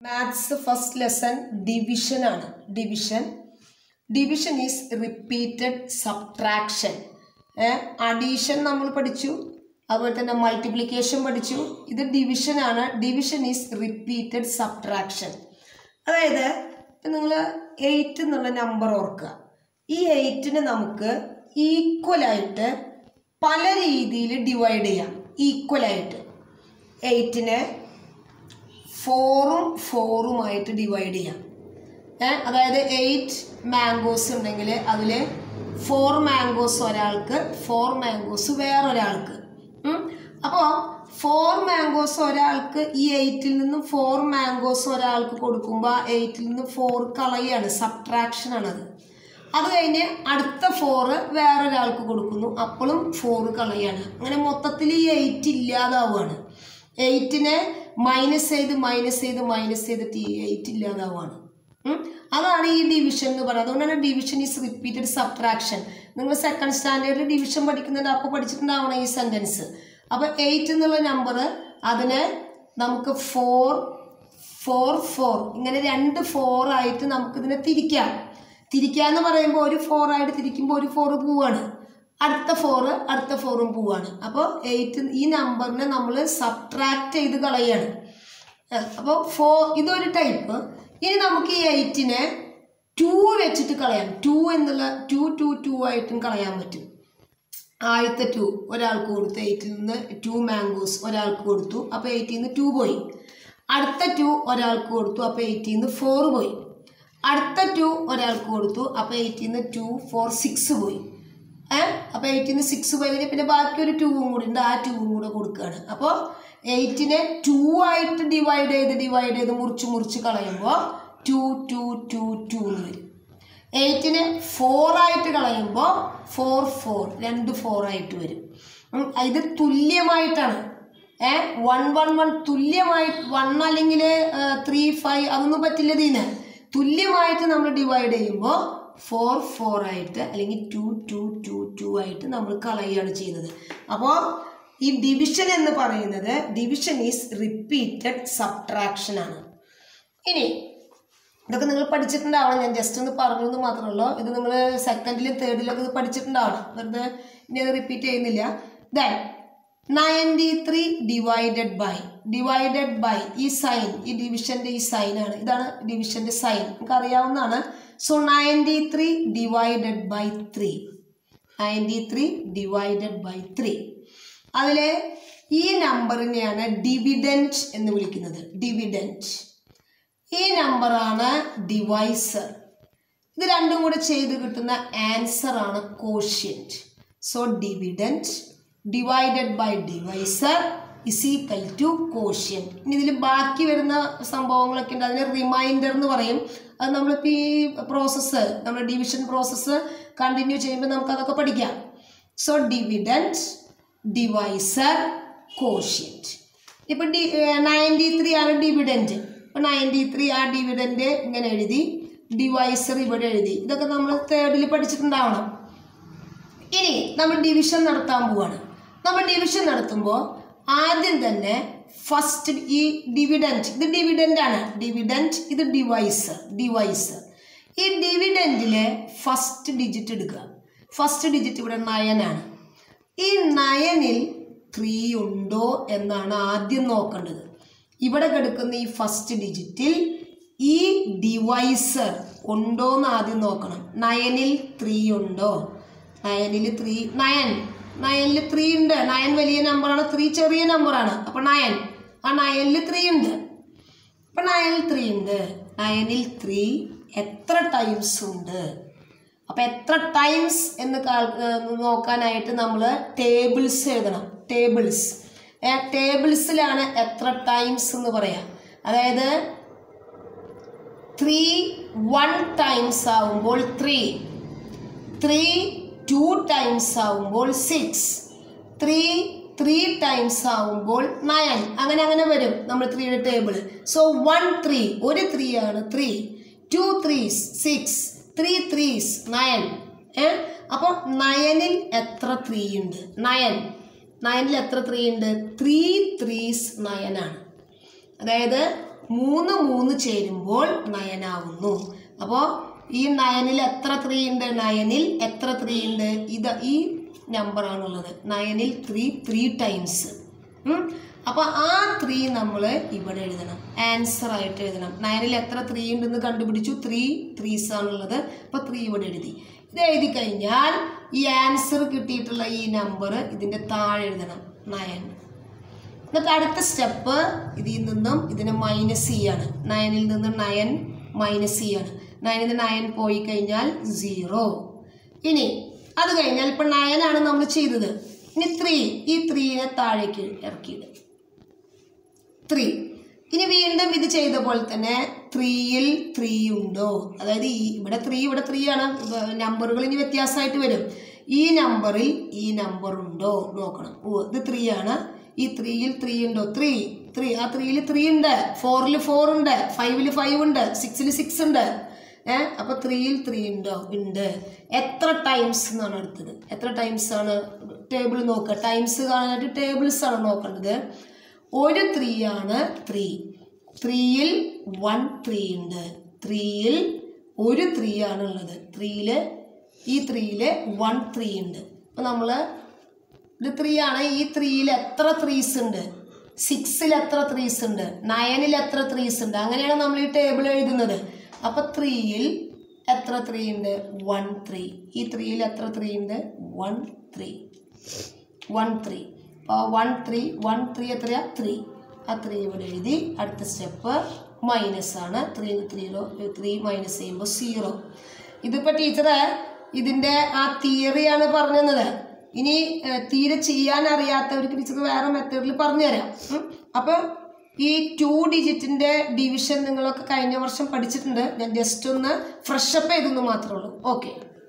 Maths first lesson division ആണ് division division is repeated subtraction addition നമ്മൾ പഠിച്ചു അതുപോലെ തന്നെ മൾട്ടിപ്ലിക്കേഷൻ പഠിച്ചു ഇത് ഡിവിഷൻ ആണ് ഡിവിഷൻ ഈസ് റിപ്പീറ്റഡ് സബ്ട്രാക്ഷൻ അതായത് ഇപ്പം നിങ്ങൾ എയ്റ്റ് എന്നുള്ള നമ്പർ ഓർക്കുക ഈ എയ്റ്റിനെ നമുക്ക് ഈക്വലായിട്ട് പല രീതിയിൽ ഡിവൈഡ് ചെയ്യാം ഈക്വലായിട്ട് എയ്റ്റിനെ ഫോറും ഫോറുമായിട്ട് ഡിവൈഡ് ചെയ്യാം ഏ അതായത് എയ്റ്റ് മാംഗോസ് ഉണ്ടെങ്കിൽ അതിൽ ഫോർ മാംഗോസ് ഒരാൾക്ക് ഫോർ മാംഗോസ് വേറൊരാൾക്ക് അപ്പോൾ ഫോർ മാംഗോസ് ഒരാൾക്ക് ഈ എയ്റ്റിൽ നിന്നും ഫോർ മാംഗോസ് ഒരാൾക്ക് കൊടുക്കുമ്പോൾ എയ്റ്റിൽ നിന്ന് ഫോർ കളയാണ് സബ്ട്രാക്ഷൻ ആണത് അത് കഴിഞ്ഞ് അടുത്ത ഫോറ് വേറൊരാൾക്ക് കൊടുക്കുന്നു അപ്പോഴും ഫോറ് കളയാണ് അങ്ങനെ മൊത്തത്തിൽ ഈ എയ്റ്റ് ഇല്ലാതാവുകയാണ് എയ്റ്റിനെ മൈനസ് ചെയ്ത് മൈനസ് ചെയ്ത് മൈനസ് ചെയ്തിട്ട് ഈ എയ്റ്റ് ഇല്ലാതാവുകയാണ് ഉം. അതാണ് ഈ ഡിവിഷൻ എന്ന് പറയുന്നത് അതുകൊണ്ടാണ് ഡിവിഷൻ ഈസ് റിപ്പീറ്റഡ് സബ്ട്രാക്ഷൻ നിങ്ങൾ സെക്കൻഡ് സ്റ്റാൻഡേർഡിൽ ഡിവിഷൻ പഠിക്കുന്നുണ്ട് അപ്പോൾ പഠിച്ചിട്ടുണ്ടാവണം ഈ സെൻറ്റൻസ് അപ്പോൾ എയ്റ്റ് എന്നുള്ള നമ്പർ അതിനെ നമുക്ക് ഫോർ ഫോർ ഫോർ ഇങ്ങനെ രണ്ട് ഫോർ ആയിട്ട് നമുക്കിതിനെ തിരിക്കാം തിരിക്കുക എന്ന് പറയുമ്പോൾ ഒരു ഫോർ ആയിട്ട് തിരിക്കുമ്പോൾ ഒരു ഫോർ പോവാണ് അടുത്ത ഫോറ് അടുത്ത ഫോറും പോവാണ് അപ്പോൾ എയ്റ്റ് ഈ നമ്പറിനെ നമ്മൾ സബ്ട്രാക്ട് ചെയ്ത് കളയാണ് അപ്പോൾ ഫോ ഇതൊരു ടൈപ്പ് ഇനി നമുക്ക് ഈ എയ്റ്റിനെ ടു വെച്ചിട്ട് കളയാം ടു എന്നുള്ള ടു ടു ടു ആയിട്ടും കളയാൻ പറ്റും ആദ്യത്തെ ടു ഒരാൾക്ക് കൊടുത്തു എയ്റ്റിൽ നിന്ന് ടു മാംഗോസ് ഒരാൾക്ക് കൊടുത്തു അപ്പോൾ എയ്റ്റിൽ നിന്ന് ടു പോയി അടുത്ത ടു ഒരാൾക്ക് കൊടുത്തു അപ്പോൾ എയ്റ്റിൽ നിന്ന് ഫോർ പോയി അടുത്ത ടു ഒരാൾക്ക് കൊടുത്തു അപ്പോൾ എയ്റ്റിൽ നിന്ന് ടു ഫോർ സിക്സ് പോയി ഏഹ് അപ്പോൾ എയ്റ്റിൽ നിന്ന് സിക്സ് പോയി കഴിഞ്ഞാൽ പിന്നെ ബാക്കി ഒരു ടൂവും കൂടി ഉണ്ട് ആ ടൂവും കൂടെ കൊടുക്കുകയാണ് അപ്പോൾ എയ്റ്റിനെ ടു ആയിട്ട് ഡിവൈഡ് ചെയ്ത് ഡിവൈഡ് ചെയ്ത് മുറിച്ച് മുറിച്ച് കളയുമ്പോൾ ടു ടു ടു ടു എന്ന് വരും എയ്റ്റിനെ ഫോർ ആയിട്ട് കളയുമ്പോൾ ഫോർ ഫോർ രണ്ട് ഫോർ ആയിട്ട് വരും ഉം, ഇത് തുല്യമായിട്ടാണ് ഏ വൺ വൺ വൺ തുല്യമായിട്ട് വൺ അല്ലെങ്കിൽ ത്രീ ഫൈവ് അതൊന്നും പറ്റില്ല ഇതിന് തുല്യമായിട്ട് നമ്മൾ ഡിവൈഡ് ചെയ്യുമ്പോൾ ഫോർ ഫോർ ആയിട്ട് അല്ലെങ്കിൽ ടു ടു ടു ടു ആയിട്ട് നമ്മൾ കളയുകയാണ് ചെയ്യുന്നത് അപ്പോൾ ഈ ഡിവിഷൻ എന്ന് പറയുന്നത് ഡിവിഷൻ ഈസ് റിപ്പീറ്റഡ് സബ്ട്രാക്ഷൻ ആണ് ഇനി ഇതൊക്കെ നിങ്ങൾ പഠിച്ചിട്ടുണ്ടാവണം ഞാൻ ജസ്റ്റ് ഒന്ന് പറഞ്ഞു എന്ന് മാത്രമേ ഉള്ളൂ ഇത് നിങ്ങൾ സെക്കൻഡിലും തേർഡിലൊക്കെ ഇത് പഠിച്ചിട്ടുണ്ടാവണം വെറുതെ ഇനി അത് റിപ്പീറ്റ് ചെയ്യുന്നില്ല then ninety three divided by divided by ഈ സൈൻ ഈ ഡിവിഷൻ്റെ ഈ സൈനാണ് ഇതാണ് ഡിവിഷൻ്റെ സൈൻ നമുക്ക് അറിയാവുന്നതാണ് so ninety three divided by three ninety three divided by three അതിൽ ഈ നമ്പറിനെയാണ് ഡിവിഡൻറ്റ് എന്ന് വിളിക്കുന്നത് ഡിവിഡൻറ്റ് ഈ നമ്പറാണ് ഡിവൈസർ ഇത് രണ്ടും കൂടെ ചെയ്ത് കിട്ടുന്ന ആൻസർ ആണ് quotient so dividend divided by divisor is equal to quotient ഇനി ഇതിൽ ബാക്കി വരുന്ന സംഭവങ്ങളൊക്കെ ഉണ്ട് അതിന് റിമൈൻഡർ എന്ന് പറയും അത് നമ്മളിപ്പോൾ ഈ പ്രോസസ്സ് നമ്മുടെ ഡിവിഷൻ പ്രോസസ്സ് കണ്ടിന്യൂ ചെയ്യുമ്പോൾ നമുക്ക് അതൊക്കെ പഠിക്കാം സോ ഡിവിഡൻറ്റ് ഡിവൈസർ കോഷ്യൻറ്റ് ഇപ്പം ഡി നയൻറ്റി ത്രീ ആണ് ഡിവിഡൻറ്റ് ഇപ്പം നയൻറ്റി ത്രീ ആ ഡിവിഡൻറ്റ് ഇങ്ങനെ എഴുതി ഡിവൈസർ ഇവിടെ എഴുതി ഇതൊക്കെ നമ്മൾ തേർഡിൽ പഠിച്ചിട്ടുണ്ടാവണം ഇനി നമ്മൾ ഡിവിഷൻ നടത്താൻ പോവാണ് നമ്മൾ ഡിവിഷൻ നടത്തുമ്പോൾ ആദ്യം തന്നെ ഫസ്റ്റ് ഈ ഡിവിഡൻറ്റ് ഇത് ഡിവിഡൻ്റ് ആണ് ഡിവിഡൻറ്റ് ഇത് ഡിവൈസർ ഡിവൈസർ ഈ ഡിവിഡൻറ്റിലെ ഫസ്റ്റ് ഡിജിറ്റ് എടുക്കുക ഫസ്റ്റ് ഡിജിറ്റ് ഇവിടെ നയനാണ് ഈ നയനിൽ ത്രീ ഉണ്ടോ എന്നാണ് ആദ്യം നോക്കേണ്ടത് ഇവിടെ കിടക്കുന്ന ഈ ഫസ്റ്റ് ഡിജിറ്റിൽ ഈ ഡിവൈസർ ഉണ്ടോ എന്ന് ആദ്യം നോക്കണം നയനിൽ ത്രീ ഉണ്ടോ നയനിൽ ത്രീ നയൻ നയനിൽ ത്രീ ഉണ്ട് നയൻ വലിയ നമ്പറാണ് ത്രീ ചെറിയ നമ്പറാണ് അപ്പോൾ നയൻ ആ നയനിൽ ത്രീ ഉണ്ട് അപ്പം നയനിൽ ത്രീ ഉണ്ട് നയനിൽ ത്രീ എത്ര ടൈംസ് ഉണ്ട് അപ്പം എത്ര ടൈംസ് എന്ന് കാൽ- ഏഹ് നോക്കാനായിട്ട് നമ്മൾ ടേബിൾസ് എഴുതണം ടേബിൾസ് ടേബിൾസിലാണ് എത്ര ടൈംസ് എന്ന് പറയാം അതായത് ത്രീ വൺ ടൈംസ് ആവുമ്പോൾ ത്രീ ത്രീ ടു ടൈംസ് ആവുമ്പോൾ സിക്സ് ത്രീ ത്രീ ടൈംസ് ആവുമ്പോൾ നയൻ അങ്ങനെ അങ്ങനെ വരും നമ്മൾ ത്രീയുടെ ടേബിൾ സോ വൺ ത്രീ ഒരു ത്രീ ആണ് three two threes six three threes nine ഏ അപ്പോൾ നയനിൽ എത്ര ത്രീ ഉണ്ട് നയൻ നയനിൽ എത്ര ത്രീ ഉണ്ട് ത്രീ ത്രീസ് നയനാണ് അതായത് മൂന്ന് മൂന്ന് ചേരുമ്പോൾ നയനാവുന്നു അപ്പോൾ ഈ നയനിൽ എത്ര ത്രീ ഉണ്ട് നയനിൽ എത്ര ത്രീ ഉണ്ട് ഇത് ഈ നമ്പറാണുള്ളത് നയനിൽ ത്രീ ത്രീ ടൈംസ് അപ്പോൾ ആ ത്രീ നമ്മൾ ഇവിടെ എഴുതണം ആൻസർ ആയിട്ട് എഴുതണം നയനിൽ എത്ര ത്രീ ഉണ്ടെന്ന് കണ്ടുപിടിച്ചു ത്രീ ത്രീസ് ആണുള്ളത് അപ്പോൾ ത്രീ ഇവിടെ എഴുതി ഇത് എഴുതി കഴിഞ്ഞാൽ ഈ ആൻസർ കിട്ടിയിട്ടുള്ള ഈ നമ്പർ ഇതിൻ്റെ താഴെ എഴുതണം നയൻ എന്നിട്ട് അടുത്ത സ്റ്റെപ്പ് ഇതിൽ നിന്നും ഇതിനെ മൈനസ് ചെയ്യാണ് നയനിൽ നിന്ന് നയൻ മൈനസ് ചെയ്യാണ് നയനിൽ നിന്ന് നയൻ പോയി കഴിഞ്ഞാൽ സീറോ ഇനി അത് കഴിഞ്ഞാൽ ഇപ്പം നയനാണ് നമ്മൾ ചെയ്തത് ഇനി ത്രീ ഈ ത്രീനെ താഴേക്ക് ഇറക്കിയിടും ത്രീ ഇനി വീണ്ടും ഇത് ചെയ്ത പോലെ തന്നെ ത്രീയിൽ ത്രീ ഉണ്ടോ അതായത് ഈ ഇവിടെ ത്രീ ഇവിടെ ത്രീ ആണ് നമ്പറുകൾ ഇനി വ്യത്യാസമായിട്ട് വരും ഈ നമ്പറിൽ ഈ നമ്പർ ഉണ്ടോ നോക്കണം ഓ ഇത് ത്രീ ആണ് ഈ ത്രീയിൽ ത്രീ ഉണ്ടോ ത്രീ ത്രീ ആ ത്രീയിൽ ത്രീ ഉണ്ട് ഫോറിൽ ഫോർ ഉണ്ട് ഫൈവിൽ ഫൈവ് ഉണ്ട് സിക്സിൽ സിക്സ് ഉണ്ട് ഏഹ് അപ്പോൾ ത്രീയിൽ ത്രീ ഉണ്ടോ ഉണ്ട് എത്ര ടൈംസ് എന്നാണ് അടുത്തത് എത്ര ടൈംസ് ആണ് ടേബിൾ നോക്കുക ടൈംസ് കാണാനായിട്ട് ടേബിൾസ് ആണ് നോക്കേണ്ടത് ഒരു ത്രീ ആണ് ത്രീ ത്രീയിൽ വൺ ത്രീ ഉണ്ട് ത്രീയിൽ ഒരു ത്രീ ആണ് ഉള്ളത് ത്രീയിൽ ഈ ത്രീയിൽ വൺ ത്രീ ഉണ്ട് അപ്പോൾ നമ്മൾ ഇത് ത്രീ ആണ് ഈ ത്രീയിൽ എത്ര ത്രീസ് ഉണ്ട് സിക്സിൽ എത്ര ത്രീസ് ഉണ്ട് നയനിൽ എത്ര ത്രീസ് ഉണ്ട് അങ്ങനെയാണ് നമ്മൾ ഈ ടേബിൾ എഴുതുന്നത് അപ്പോൾ ത്രീയിൽ എത്ര ത്രീ ഉണ്ട് വൺ ത്രീ ഈ ത്രീയിൽ എത്ര ത്രീ ഉണ്ട് വൺ ത്രീ വൺ ത്രീ അപ്പോൾ വൺ ത്രീ വൺ ത്രീ എത്രയാ ത്രീ ആ ത്രീ ഇവിടെ എഴുതി അടുത്ത സ്റ്റെപ്പ് മൈനസ് ആണ് ത്രീ ത്രീയിലോ ത്രീ മൈനസ് ചെയ്യുമ്പോൾ സീറോ ഇതിപ്പോൾ ടീച്ചറ് ഇതിൻ്റെ ആ തിയറിയാണ് പറഞ്ഞത് ഇനി ഏഹ്, തീരെ ചെയ്യാൻ അറിയാത്തവർക്ക് ടീച്ചർ വേറെ മെത്തേഡിൽ പറഞ്ഞുതരാം ഉം. അപ്പോൾ ഈ ടു ഡിജിറ്റിൻ്റെ ഡിവിഷൻ നിങ്ങളൊക്കെ കഴിഞ്ഞ വർഷം പഠിച്ചിട്ടുണ്ട് ഞാൻ ജസ്റ്റ് ഒന്ന് ഫ്രഷപ്പ് ചെയ്തെന്ന് മാത്രമേ ഉള്ളൂ ഓക്കെ